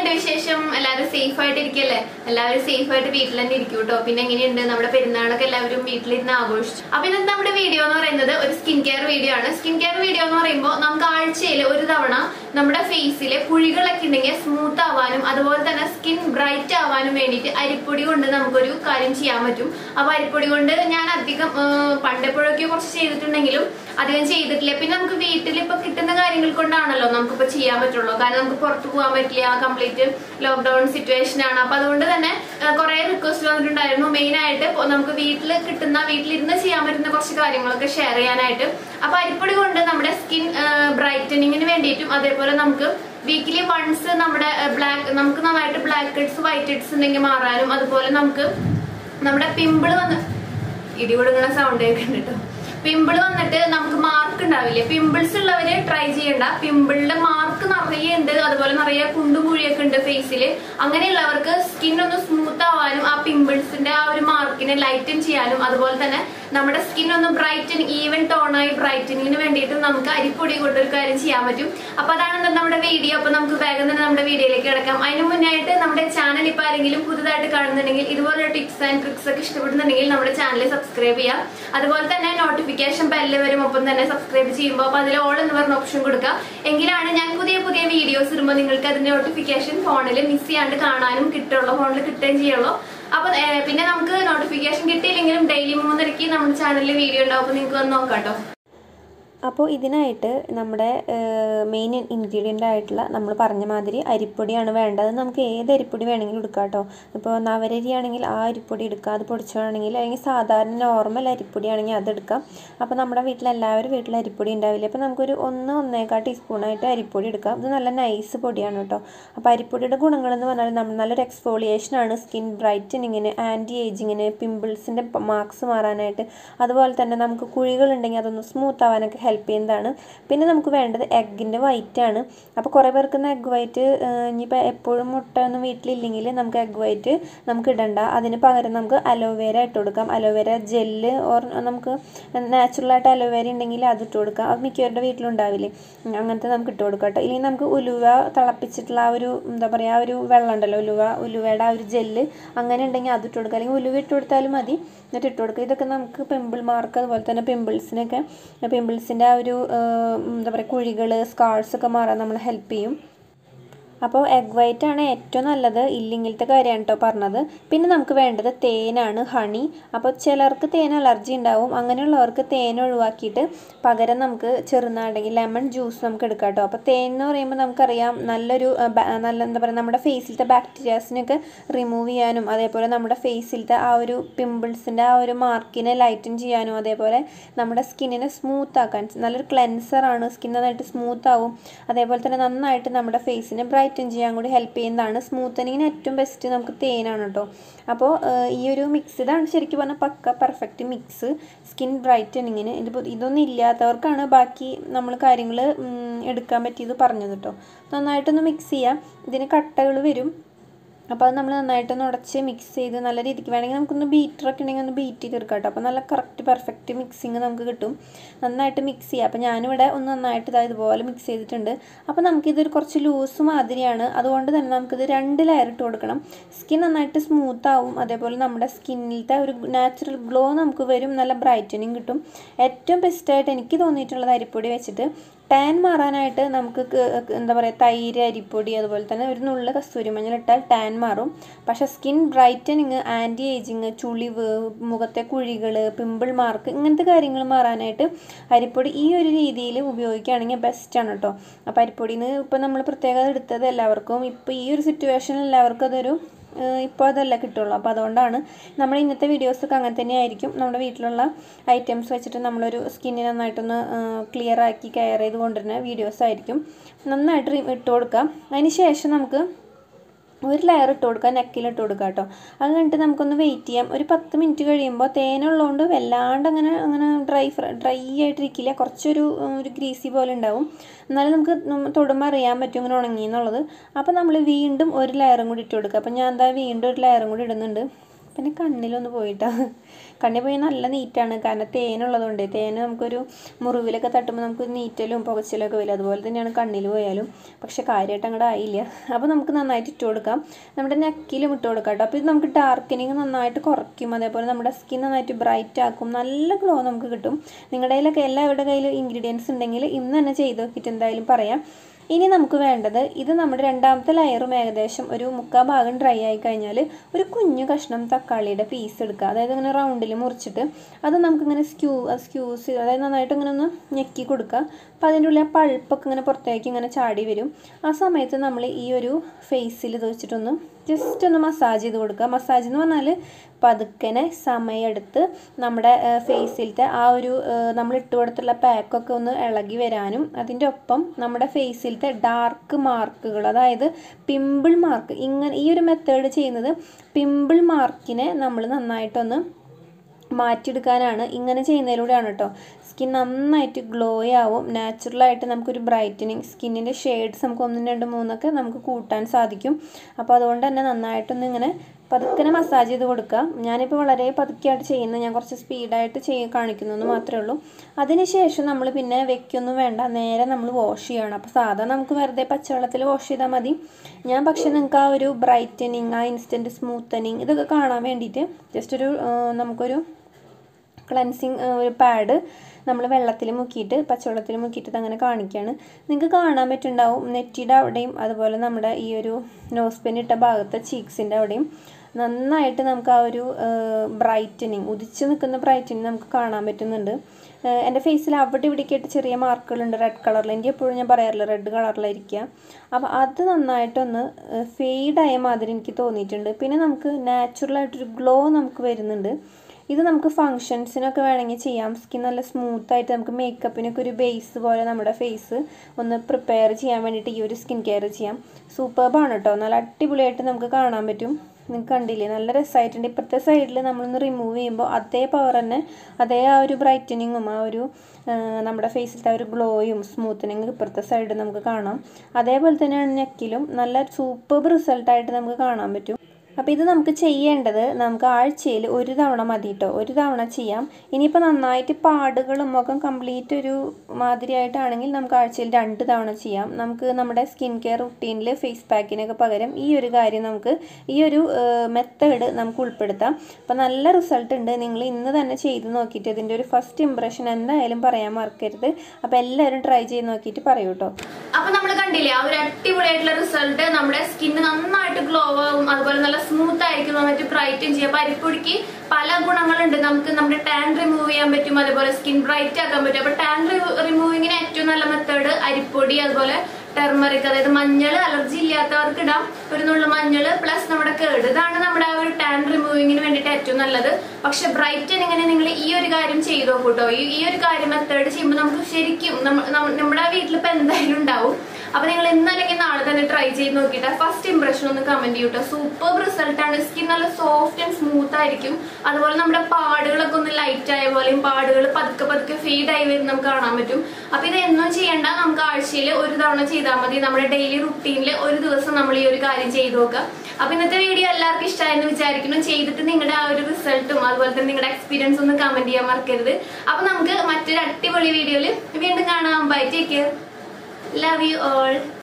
എന്തൊക്കെയുണ്ട് വിശേഷം എല്ലാവരും സേഫ് ആയിട്ട് ഇരിക്കല്ലേ എല്ലാവരും സേഫ് ആയിട്ട് വീട്ടിൽ തന്നെ ഇരിക്കും കേട്ടോ പിന്നെ എങ്ങനെയുണ്ട് നമ്മുടെ പെരുന്നാളൊക്കെ എല്ലാവരും വീട്ടിലിരുന്ന് ആഘോഷിച്ചു അപ്പൊ ഇന്നത്തെ നമ്മുടെ വീഡിയോ എന്ന് പറയുന്നത് ഒരു സ്കിൻ കെയർ വീഡിയോ ആണ് സ്കിൻ കെയർ വീഡിയോ എന്ന് പറയുമ്പോൾ നമുക്ക് ആഴ്ചയിൽ ഒരു തവണ നമ്മുടെ ഫേസിലെ കുഴികളൊക്കെ ഉണ്ടെങ്കിൽ സ്മൂത്ത് ആവാനും അതുപോലെ തന്നെ സ്കിൻ ബ്രൈറ്റ് ആവാനും വേണ്ടിയിട്ട് അരിപ്പൊടി കൊണ്ട് നമുക്കൊരു കാര്യം ചെയ്യാൻ പറ്റും അപ്പൊ അരിപ്പൊടി കൊണ്ട് ഞാൻ അധികം പണ്ടെപ്പോഴൊക്കെ കുറച്ച് ചെയ്തിട്ടുണ്ടെങ്കിലും അധികം ചെയ്തിട്ടില്ല പിന്നെ നമുക്ക് വീട്ടിൽ ഇപ്പൊ കിട്ടുന്ന കാര്യങ്ങൾ കൊണ്ടാണല്ലോ നമുക്കിപ്പോ ചെയ്യാൻ പറ്റുള്ളൂ കാരണം നമുക്ക് പുറത്തു പോകാൻ പറ്റില്ല കംപ്ലീറ്റ് ലോക്ക്ഡൌൺ സിറ്റുവേഷൻ ആണ് അപ്പൊ അതുകൊണ്ട് തന്നെ കുറെ റിക്വസ്റ്റ് വന്നിട്ടുണ്ടായിരുന്നു മെയിൻ ആയിട്ട് ഇപ്പൊ നമുക്ക് വീട്ടിൽ കിട്ടുന്ന വീട്ടിലിരുന്ന് ചെയ്യാൻ പറ്റുന്ന കുറച്ച് കാര്യങ്ങളൊക്കെ ഷെയർ ചെയ്യാനായിട്ട് അപ്പൊ അരിപ്പൊടി കൊണ്ട് നമ്മുടെ സ്കിൻ ബ്രൈറ്റനിങ്ങിന് വേണ്ടിയിട്ടും അതേപോലെ നമുക്ക് വീക്കിലി വൺസ് നമ്മുടെ ബ്ലാക്ക് നമുക്ക് നന്നായിട്ട് ബ്ലാക്ക് ഹെഡ്സ് വൈറ്റ് ഹെഡ്സ് ഉണ്ടെങ്കിൽ മാറാനും അതുപോലെ നമുക്ക് നമ്മുടെ പിമ്പിൾ വന്ന് ഇടി കൊടുക്കുന്ന സൗണ്ട് കേൾക്കുന്നുണ്ട് കേട്ടോ പിമ്പിൾ വന്നിട്ട് നമുക്ക് മാർക്ക് ഉണ്ടാവില്ലേ പിമ്പിൾസ് ഉള്ളവര് ട്രൈ ചെയ്യണ്ട പിമ്പിളിന്റെ മാർക്ക് നിറയെ ഉണ്ട് അതുപോലെ നിറയെ കുണ്ടും കുഴിയൊക്കെ ഉണ്ട് ഫേസിൽ അങ്ങനെയുള്ളവർക്ക് സ്കിൻ ഒന്ന് സ്മൂത്ത് ആവാനും ആ പിമ്പിൾസിന്റെ ആ ഒരു മാർക്കിനെ ലൈറ്റൻ ചെയ്യാനും അതുപോലെ തന്നെ നമ്മുടെ സ്കിൻ ഒന്ന് ബ്രൈറ്റൻ ഈവൻ ടോണായി ബ്രൈറ്റനിങ്ങിന് വേണ്ടിയിട്ട് നമുക്ക് അരിപ്പൊടി കൊണ്ട് ഒരു കാര്യം ചെയ്യാൻ പറ്റും അപ്പൊ അതാണ് ഇന്നത്തെ നമ്മുടെ വീഡിയോ അപ്പൊ നമുക്ക് വേഗം തന്നെ നമ്മുടെ വീഡിയോയിലേക്ക് കിടക്കാം അതിന് മുന്നായിട്ട് നമ്മുടെ ചാനൽ ഇപ്പൊ ആരെങ്കിലും പുതുതായിട്ട് കാണുന്നുണ്ടെങ്കിൽ ഇതുപോലെ ടിപ്സ് ആൻഡ് ട്രിക്സ് ഒക്കെ ഇഷ്ടപ്പെടുന്നുണ്ടെങ്കിൽ നമ്മുടെ ചാനൽ സബ്സ്ക്രൈബ് ചെയ്യാം അതുപോലെ തന്നെ നോട്ടിഫിക്കേഷൻ ബെല്ല് വരും ഒപ്പം തന്നെ സബ്സ്ക്രൈബ് ചെയ്യുമ്പോൾ അപ്പൊ അതിൽ ഓൾ എന്ന് പറഞ്ഞ ഓപ്ഷൻ കൊടുക്കുക എങ്കിലാണ് ഞാൻ പുതിയ പുതിയ വീഡിയോസ് ഇടുമ്പോൾ നിങ്ങൾക്ക് അതിന്റെ നോട്ടിഫിക്കേഷൻ ഫോണിൽ മിസ് ചെയ്യാണ്ട് കാണാനും കിട്ടുള്ളൂ ഫോണിൽ കിട്ടുകയും ചെയ്യുള്ളൂ അപ്പൊ ഏഹ്, പിന്നെ നമുക്ക് നോട്ടിഫിക്കേഷൻ കിട്ടിയില്ലെങ്കിലും ഡെയിലി മൂന്നരക്ക് നമ്മുടെ ചാനലിൽ വീഡിയോ ഉണ്ടാവും അപ്പൊ നിങ്ങൾക്ക് വന്ന് നോക്കാം കേട്ടോ അപ്പോൾ ഇതിനായിട്ട് നമ്മുടെ മെയിൻ ഇൻഗ്രീഡിയൻ്റ് ആയിട്ടുള്ള നമ്മൾ പറഞ്ഞ മാതിരി അരിപ്പൊടിയാണ് വേണ്ടത് നമുക്ക് ഏത് അരിപ്പൊടി വേണമെങ്കിലും എടുക്കാം കേട്ടോ ഇപ്പോൾ നവരരി ആണെങ്കിൽ ആ അരിപ്പൊടി എടുക്കാം അത് പൊടിച്ചാണെങ്കിൽ അല്ലെങ്കിൽ സാധാരണ നോർമൽ അരിപ്പൊടി ആണെങ്കിൽ അതെടുക്കാം അപ്പോൾ നമ്മുടെ വീട്ടിൽ എല്ലാവരും വീട്ടിൽ അരിപ്പൊടി ഉണ്ടാവില്ല അപ്പോൾ നമുക്കൊരു ഒന്ന് ഒന്നേക്കാൾ ടീസ്പൂണായിട്ട് അരിപ്പൊടി എടുക്കാം ഇത് നല്ല നൈസ് പൊടിയാണ് കേട്ടോ അപ്പോൾ അരിപ്പൊടിയുടെ ഗുണങ്ങളെന്ന് പറഞ്ഞാൽ നമ്മൾ നല്ലൊരു എക്സ്ഫോളിയേഷനാണ് സ്കിൻ ബ്രൈറ്റനിങ്ങിന് ആൻറ്റി ഏജിങ്ങിന് പിമ്പിൾസിൻ്റെ മാർക്സ് മാറാനായിട്ട് അതുപോലെ തന്നെ നമുക്ക് കുഴികളുണ്ടെങ്കിൽ അതൊന്ന് സ്മൂത്ത് ആവാനൊക്കെ ഹെൽപ്പ് ചെയ്യുന്നതാണ് പിന്നെ നമുക്ക് വേണ്ടത് എഗ്ഗിൻ്റെ വൈറ്റ് ആണ് അപ്പോൾ കുറേ പേർക്ക് എഗ്ഗ് വൈറ്റ് ഇനിയിപ്പോൾ എപ്പോഴും മുട്ട ഒന്നും വീട്ടിലില്ലെങ്കിൽ നമുക്ക് എഗ്ഗ് വൈറ്റ് നമുക്ക് ഇടണ്ട അതിന് പകരം നമുക്ക് അലോവേര ഇട്ട് കൊടുക്കാം അലോവേര ജെല്ല് ഓർ നമുക്ക് നാച്ചുറലായിട്ട് അലോവേര ഉണ്ടെങ്കിൽ അത് ഇട്ട് കൊടുക്കാം അത് മിക്കവരുടെ വീട്ടിലുണ്ടാവില്ലേ ഉം, അങ്ങനത്തെ നമുക്ക് ഇട്ട് കൊടുക്കാം കേട്ടോ ഇല്ലെങ്കിൽ നമുക്ക് ഉലുവ തിളപ്പിച്ചിട്ടുള്ള ആ ഒരു എന്താ പറയുക ആ ഒരു വെള്ളം ഉണ്ടല്ലോ ഉലുവ ഉലുവയുടെ ആ ഒരു ജെല്ല് അങ്ങനെ ഉണ്ടെങ്കിൽ അത് ഇട്ട് കൊടുക്കുക അല്ലെങ്കിൽ ഉലുവ ഇട്ട് കൊടുത്താലും മതി എന്നിട്ട് ഇട്ട് കൊടുക്കുക ഇതൊക്കെ നമുക്ക് പിമ്പിൾ മാർക്ക് അതുപോലെ തന്നെ പിമ്പിൾസിനൊക്കെ പിമ്പിൾസിൻ്റെ ആ ഒരു ആ, എന്താ പറയുക കുഴികൾ സ്കാർസ് ഒക്കെ മാറാൻ നമ്മളെ ഹെൽപ്പ് ചെയ്യും അപ്പോൾ എഗ് വൈറ്റ് ആണ് ഏറ്റവും നല്ലത് ഇല്ലെങ്കിലത്തെ കാര്യമാണ് കേട്ടോ പറഞ്ഞത് പിന്നെ നമുക്ക് വേണ്ടത് തേനാണ് ഹണി അപ്പോൾ ചിലർക്ക് തേൻ അലർജി ഉണ്ടാവും അങ്ങനെയുള്ളവർക്ക് തേൻ ഒഴിവാക്കിയിട്ട് പകരം നമുക്ക് ചെറുനാടകി ലെമൺ ജ്യൂസ് നമുക്ക് എടുക്കാം കേട്ടോ അപ്പോൾ തേൻ എന്ന് പറയുമ്പോൾ നമുക്കറിയാം നല്ലൊരു ആ, ബ- നല്ല എന്താ പറയുക നമ്മുടെ ഫേസിലത്തെ ബാക്ടീരിയാസിനൊക്കെ റിമൂവ് ചെയ്യാനും അതേപോലെ നമ്മുടെ ഫേസിലത്തെ ആ ഒരു പിമ്പിൾസിൻ്റെ ആ ഒരു മാർക്കിനെ ലൈറ്റൻ ചെയ്യാനും അതേപോലെ നമ്മുടെ സ്കിന്നിനെ സ്മൂത്ത് ആക്കാൻ നല്ലൊരു ക്ലെൻസറാണ് സ്കിൻ നന്നായിട്ട് സ്മൂത്ത് ആവും അതേപോലെ തന്നെ നന്നായിട്ട് നമ്മുടെ ഫേസിനെ ബ്രൈറ്റൻ ചെയ്യാൻ കൂടി ഹെൽപ്പ് ചെയ്യുന്നതാണ് സ്മൂത്തനിങ്ങിന് ഏറ്റവും ബെസ്റ്റ് നമുക്ക് തേനാണ് കേട്ടോ അപ്പോൾ ഈ ഒരു മിക്സ് ഇതാണ് ശരിക്കും പറഞ്ഞാൽ പക്ക പെർഫെക്റ്റ് മിക്സ് സ്കിൻ ബ്രൈറ്റനിങ്ങിന് ഇതിപ്പോൾ ഇതൊന്നും ഇല്ലാത്തവർക്കാണ് ബാക്കി നമ്മൾ കാര്യങ്ങൾ എടുക്കാൻ പറ്റിയത് പറഞ്ഞത് കേട്ടോ നന്നായിട്ടൊന്ന് മിക്സ് ചെയ്യാം ഇതിന് കട്ടകൾ വരും അപ്പോൾ അത് നമ്മൾ നന്നായിട്ടൊന്ന് ഉടച്ച് മിക്സ് ചെയ്ത് നല്ല രീതിക്ക് വേണമെങ്കിൽ നമുക്കൊന്ന് ബീറ്ററൊക്കെ ഉണ്ടെങ്കിൽ ഒന്ന് ബീറ്റ് ചെയ്തെടുക്കാം കേട്ടോ അപ്പോൾ നല്ല കറക്റ്റ് പെർഫെക്റ്റ് മിക്സിങ് നമുക്ക് കിട്ടും നന്നായിട്ട് മിക്സ് ചെയ്യാം അപ്പോൾ ഞാനിവിടെ ഒന്ന് നന്നായിട്ട് ഇതാ ഇതുപോലെ മിക്സ് ചെയ്തിട്ടുണ്ട് അപ്പോൾ നമുക്കിതൊരു കുറച്ച് ലൂസ് മാതിരിയാണ് അതുകൊണ്ട് തന്നെ നമുക്കിത് രണ്ട് ലെയർ ഇട്ട് കൊടുക്കണം സ്കിൻ നന്നായിട്ട് സ്മൂത്ത് ആവും അതേപോലെ നമ്മുടെ സ്കിന്നിലത്തെ ഒരു നാച്ചുറൽ ഗ്ലോ നമുക്ക് വരും നല്ല ബ്രൈറ്റനിങ് കിട്ടും ഏറ്റവും ബെസ്റ്റായിട്ട് എനിക്ക് തോന്നിയിട്ടുള്ളത് അരിപ്പൊടി വെച്ചിട്ട് ടാൻ മാറാനായിട്ട് നമുക്ക് ക- ക- എന്താ പറയുക തൈര് അരിപ്പൊടി അതുപോലെ തന്നെ ഒരു നുള്ള കസ്തൂരി മഞ്ഞൾ ഇട്ടാൽ ടാൻ മാറും പക്ഷേ സ്കിൻ ബ്രൈറ്റനിങ് ആൻറ്റി ഏജിങ് ചുളിവ് മുഖത്തെ കുഴികൾ പിമ്പിൾ മാർക്ക് ഇങ്ങനത്തെ കാര്യങ്ങൾ മാറാനായിട്ട് അരിപ്പൊടി ഈ ഒരു രീതിയിൽ ഉപയോഗിക്കുകയാണെങ്കിൽ ബെസ്റ്റാണ് കേട്ടോ അപ്പോൾ അരിപ്പൊടിയിൽ നിന്ന് ഇപ്പോൾ നമ്മൾ പ്രത്യേകത എടുത്തത് എല്ലാവർക്കും ഇപ്പോൾ ഈ ഒരു സിറ്റുവേഷനിൽ എല്ലാവർക്കും അതൊരു ഇപ്പോൾ അതല്ല കിട്ടുള്ളൂ അപ്പോൾ അതുകൊണ്ടാണ് നമ്മൾ ഇന്നത്തെ വീഡിയോസൊക്കെ അങ്ങനെ തന്നെ ആയിരിക്കും നമ്മുടെ വീട്ടിലുള്ള ഐറ്റംസ് വെച്ചിട്ട് നമ്മളൊരു സ്കിന്നിനെ നന്നായിട്ടൊന്ന് ക്ലിയർ ആക്കി കെയർ ചെയ്ത് കൊണ്ടുവരുന്ന വീഡിയോസ് ആയിരിക്കും നന്നായിട്ട് റി- ഇട്ട് കൊടുക്കാം അതിന് ശേഷം നമുക്ക് ഒരു ലെയർ ഇട്ട് കൊടുക്കുക നെക്കിൽ ഇട്ട് കൊടുക്കുക കേട്ടോ അത് കഴിഞ്ഞിട്ട് നമുക്കൊന്ന് വെയിറ്റ് ചെയ്യാം ഒരു പത്ത് മിനിറ്റ് കഴിയുമ്പോൾ തേനുള്ളതുകൊണ്ട് വല്ലാണ്ട് അങ്ങനെ അങ്ങനെ ഡ്രൈ ഡ്രൈ ആയിട്ടിരിക്കില്ല കുറച്ചൊരു ഉം, ഒരു ഗ്രീസി പോലെ ഉണ്ടാവും എന്നാലും നമുക്ക് നമ്മ- തൊടുമ്പോൾ അറിയാൻ പറ്റും ഇങ്ങനെ ഉണങ്ങി എന്നുള്ളത് അപ്പോൾ നമ്മൾ വീണ്ടും ഒരു ലെയറും കൂടി ഇട്ട് കൊടുക്കുക അപ്പോൾ ഞാൻ എന്താ വീണ്ടും ഒരു ലെയറും കൂടി ഇടുന്നുണ്ട് പിന്നെ കണ്ണിലൊന്ന് പോയിട്ടാ കണ്ണിൽ പോയി നല്ല നീറ്റാണ് കാരണം തേനുള്ളതുകൊണ്ട് തേന് നമുക്കൊരു മുറിവിലൊക്കെ തട്ടുമ്പോൾ നമുക്ക് നീറ്റലും പുകച്ചിലും ഒക്കെ വരും അതുപോലെ തന്നെയാണ് കണ്ണിൽ പോയാലും പക്ഷെ കാര്യമായിട്ട് അങ്ങോട്ട് ആയില്ല അപ്പോൾ നമുക്ക് നന്നായിട്ട് ഇട്ട് കൊടുക്കാം നമ്മുടെ നെക്കിലും ഇട്ട് കൊടുക്കാം കേട്ടോ അപ്പോൾ ഇത് നമുക്ക് ഡാർക്കനിങ് നന്നായിട്ട് കുറയ്ക്കും അതേപോലെ നമ്മുടെ സ്കിൻ നന്നായിട്ട് ബ്രൈറ്റ് ആക്കും നല്ല ഗ്ലോ നമുക്ക് കിട്ടും നിങ്ങളുടെ കയ്യിലൊക്കെ എല്ലാവരുടെ കയ്യിൽ ഇൻഗ്രീഡിയൻസ് ഉണ്ടെങ്കിൽ ഇന്ന് തന്നെ ചെയ്ത് നോക്കിയിട്ട് എന്തായാലും പറയാം ഇനി നമുക്ക് വേണ്ടത് ഇത് നമ്മുടെ രണ്ടാമത്തെ ലെയറും ഏകദേശം ഒരു മുക്കാൽ ഭാഗം ഡ്രൈ ആയി കഴിഞ്ഞാൽ ഒരു കുഞ്ഞു കഷ്ണം തക്കാളിയുടെ പീസ് എടുക്കുക അതായത് ഇങ്ങനെ റൗണ്ടിൽ മുറിച്ചിട്ട് അത് നമുക്കിങ്ങനെ സ്ക്യൂ സ്ക്യൂസ് അതായത് നന്നായിട്ട് ഇങ്ങനെ ഒന്ന് ഞെക്കി കൊടുക്കുക അപ്പോൾ അതിൻ്റെ ഉള്ളിൽ ആ പൾപ്പൊക്കെ ഇങ്ങനെ പുറത്തേക്ക് ഇങ്ങനെ ചാടി വരും ആ സമയത്ത് നമ്മൾ ഈ ഒരു ഫേസിൽ ഇത് വെച്ചിട്ടൊന്ന് ജസ്റ്റ് ഒന്ന് മസാജ് ചെയ്ത് കൊടുക്കുക മസാജ് എന്ന് പറഞ്ഞാൽ പതുക്കനെ സമയമെടുത്ത് നമ്മുടെ ഫേസിലത്തെ ആ ഒരു നമ്മൾ ഇട്ട് കൊടുത്തുള്ള പാക്കൊക്കെ ഒന്ന് ഇളകി വരാനും അതിൻ്റെ ഒപ്പം നമ്മുടെ ഫേസിലത്തെ ഡാർക്ക് മാർക്കുകൾ അതായത് പിമ്പിൾ മാർക്ക് ഇങ്ങനെ ഈ ഒരു മെത്തേഡ് ചെയ്യുന്നത് പിമ്പിൾ മാർക്കിനെ നമ്മൾ നന്നായിട്ടൊന്ന് മാറ്റിയെടുക്കാനാണ് ഇങ്ങനെ ചെയ്യുന്നതിലൂടെയാണ് കേട്ടോ സ്കിൻ നന്നായിട്ട് ഗ്ലോ ആവും നാച്ചുറലായിട്ട് നമുക്കൊരു ബ്രൈറ്റനിങ് സ്കിന്നിൻ്റെ ഷെയ്ഡ്സ് നമുക്ക് ഒന്നും രണ്ട് മൂന്നൊക്കെ നമുക്ക് കൂട്ടാൻ സാധിക്കും അപ്പോൾ അതുകൊണ്ട് തന്നെ നന്നായിട്ടൊന്ന് ഇങ്ങനെ പതുക്കനെ മസാജ് ചെയ്ത് കൊടുക്കുക ഞാനിപ്പോൾ വളരെ പതുക്കെയായിട്ട് ചെയ്യുന്നത് ഞാൻ കുറച്ച് സ്പീഡായിട്ട് ചെയ്യ കാണിക്കുന്നു എന്ന് മാത്രമേ ഉള്ളൂ അതിനുശേഷം നമ്മൾ പിന്നെ വെക്കൊന്നും വേണ്ട നേരെ നമ്മൾ വാഷ് ചെയ്യണം അപ്പോൾ സാധാരണ നമുക്ക് വെറുതെ പച്ചവെള്ളത്തിൽ വാഷ് ചെയ്താൽ മതി ഞാൻ പക്ഷേ നിങ്ങൾക്ക് ആ ഒരു ബ്രൈറ്റനിങ് ആ ഇൻസ്റ്റൻറ്റ് സ്മൂത്തനിങ് ഇതൊക്കെ കാണാൻ വേണ്ടിയിട്ട് ജസ്റ്റ് ഒരു നമുക്കൊരു ക്ലൻസിങ് ഒരു പാഡ് നമ്മൾ വെള്ളത്തിൽ മുക്കിയിട്ട് പച്ചവെള്ളത്തിൽ മുക്കിയിട്ട് അങ്ങനെ കാണിക്കുകയാണ് നിങ്ങൾക്ക് കാണാൻ പറ്റുന്നുണ്ടാവും നെറ്റിയുടെ അവിടെയും അതുപോലെ നമ്മുടെ ഈ ഒരു നോസ് പെൻ ഇട്ട ഭാഗത്തെ ചീക്സിൻ്റെ അവിടെയും നന്നായിട്ട് നമുക്ക് ആ ഒരു ബ്രൈറ്റനിങ് ഉദിച്ച് നിൽക്കുന്ന ബ്രൈറ്റനിങ് നമുക്ക് കാണാൻ പറ്റുന്നുണ്ട് എൻ്റെ ഫേസിൽ അവിടെ ഇവിടേക്കായിട്ട് ചെറിയ മാർക്കുകളുണ്ട് റെഡ് കളറിൽ എനിക്ക് എപ്പോഴും ഞാൻ പറയാറില്ല റെഡ് കളറിലായിരിക്കുക അപ്പോൾ അത് നന്നായിട്ടൊന്ന് ഫെയ്ഡായ മാതിരി എനിക്ക് തോന്നിയിട്ടുണ്ട് പിന്നെ നമുക്ക് നാച്ചുറലായിട്ടൊരു ഗ്ലോ നമുക്ക് വരുന്നുണ്ട് ഇത് നമുക്ക് ഫങ്ഷൻസിനൊക്കെ വേണമെങ്കിൽ ചെയ്യാം സ്കിൻ നല്ല സ്മൂത്തായിട്ട് നമുക്ക് മേക്കപ്പിനൊക്കെ ഒരു ബേസ് പോലെ നമ്മുടെ ഫേസ് ഒന്ന് പ്രിപ്പയർ ചെയ്യാൻ വേണ്ടിയിട്ട് ഈ ഒരു സ്കിൻ കെയർ ചെയ്യാം സൂപ്പർബാണ് കേട്ടോ നല്ല അടിപൊളിയായിട്ട് നമുക്ക് കാണാൻ പറ്റും നിങ്ങൾക്ക് കണ്ടില്ലേ നല്ല രസമായിട്ടുണ്ട് ഇപ്പോഴത്തെ സൈഡിൽ നമ്മളൊന്ന് റിമൂവ് ചെയ്യുമ്പോൾ അതേ പവർ തന്നെ അതേ ആ ഒരു ബ്രൈറ്റനിങ്ങും ആ ഒരു നമ്മുടെ ഫേസിലത്തെ ആ ഒരു ഗ്ലോയും സ്മൂത്തനിങ്ങും ഇപ്പുറത്തെ സൈഡിൽ നമുക്ക് കാണാം അതേപോലെ തന്നെയാണ് നെക്കിലും നല്ല സൂപ്പർ റിസൾട്ടായിട്ട് നമുക്ക് കാണാൻ പറ്റും അപ്പോൾ ഇത് നമുക്ക് ചെയ്യേണ്ടത് നമുക്ക് ആഴ്ചയിൽ ഒരു തവണ മതി കേട്ടോ ഒരു തവണ ചെയ്യാം ഇനിയിപ്പോൾ നന്നായിട്ട് പാടുകളും മുഖം കംപ്ലീറ്റ് ഒരു മാതിരിയായിട്ടാണെങ്കിൽ നമുക്ക് ആഴ്ചയിൽ രണ്ട് തവണ ചെയ്യാം നമുക്ക് നമ്മുടെ സ്കിൻ കെയർ റുട്ടീനിൽ ഫേസ് പാക്കിനൊക്കെ പകരം ഈ ഒരു കാര്യം നമുക്ക് ഈ ഒരു മെത്തേഡ് നമുക്ക് ഉൾപ്പെടുത്താം അപ്പോൾ നല്ല റിസൾട്ട് ഉണ്ട് നിങ്ങൾ ഇന്ന് തന്നെ ചെയ്ത് നോക്കിയിട്ട് ഇതിൻ്റെ ഒരു ഫസ്റ്റ് ഇമ്പ്രഷൻ എന്തായാലും പറയാൻ മറക്കരുത് അപ്പോൾ എല്ലാവരും ട്രൈ ചെയ്ത് നോക്കിയിട്ട് പറയൂ കേട്ടോ അപ്പൊ നമ്മൾ കണ്ടില്ലേ ആ ഒരു അടിപൊളിയായിട്ടുള്ള റിസൾട്ട് നമ്മുടെ സ്കിന്ന് നന്നായിട്ട് ഗ്ലോ ആവും അതുപോലെ നല്ല സ്മൂത്ത് ആയിരിക്കും നന്നായിട്ട് ബ്രൈറ്റും ചെയ്യും അപ്പൊ അരിപ്പൊടിക്ക് പല ഗുണങ്ങളുണ്ട് നമുക്ക് നമ്മുടെ ടാൻ റിമൂവ് ചെയ്യാൻ പറ്റും അതുപോലെ സ്കിൻ ബ്രൈറ്റ് ആക്കാൻ പറ്റും അപ്പൊ ടാൻ റിമൂവിങ്ങിന് ഏറ്റവും നല്ല മെത്തേഡ് അരിപ്പൊടി അതുപോലെ ടെർമറിക് അതായത് മഞ്ഞൾ അലർജി ഇല്ലാത്തവർക്ക് ഇടാം ഒരു നുള്ളു മഞ്ഞൾ പ്ലസ് നമ്മുടെ കേട് ഇതാണ് നമ്മുടെ ആ ഒരു ടാൻ റിമൂവിങ്ങിന് വേണ്ടിയിട്ട് ഏറ്റവും നല്ലത് പക്ഷെ ബ്രൈറ്റനിങ്ങിന് നിങ്ങൾ ഈ ഒരു കാര്യം ചെയ്തു നോക്കൂട്ടോ ഈ ഈ ഒരു കാര്യം മെത്തേഡ് ചെയ്യുമ്പോൾ നമുക്ക് ശരിക്കും നമ്മ- നമ്മ- നമ്മുടെ വീട്ടിൽ ഇപ്പൊ എന്തായാലും ഉണ്ടാവും അപ്പൊ നിങ്ങൾ ഇന്ന് അല്ലെങ്കിൽ നാളെ തന്നെ ട്രൈ ചെയ്ത് നോക്കിയിട്ട് ഫസ്റ്റ് ഇംപ്രഷൻ ഒന്ന് കമന്റ് ചെയ്യൂട്ടോ സൂപ്പർ റിസൾട്ട് ആണ് സ്കിൻ നല്ല സോഫ്റ്റ് ആൻഡ് സ്മൂത്ത് ആയിരിക്കും അതുപോലെ നമ്മുടെ പാടുകളൊക്കെ ഒന്ന് ലൈറ്റ് ആയ പോലെയും പാടുകൾ പതുക്കെ പതുക്കെ ഫീഡ് ആയി വരും നമുക്ക് കാണാൻ പറ്റും അപ്പൊ ഇത് എന്നും ചെയ്യേണ്ട നമുക്ക് ആഴ്ചയിൽ ഒരു തവണ ചെയ്താൽ മതി നമ്മുടെ ഡെയിലി റുട്ടീനിൽ ഒരു ദിവസം നമ്മൾ ഈ ഒരു കാര്യം ചെയ്തു നോക്കുക അപ്പൊ ഇന്നത്തെ വീഡിയോ എല്ലാവർക്കും ഇഷ്ടമായെന്ന് വിചാരിക്കുന്നു ചെയ്തിട്ട് നിങ്ങളുടെ ആ ഒരു റിസൾട്ടും അതുപോലെ തന്നെ നിങ്ങളുടെ എക്സ്പീരിയൻസ് ഒന്ന് കമന്റ് ചെയ്യാൻ മറക്കരുത് അപ്പൊ നമുക്ക് മറ്റൊരു അടിപൊളി വീഡിയോയിൽ വീണ്ടും കാണാം bye take care love you all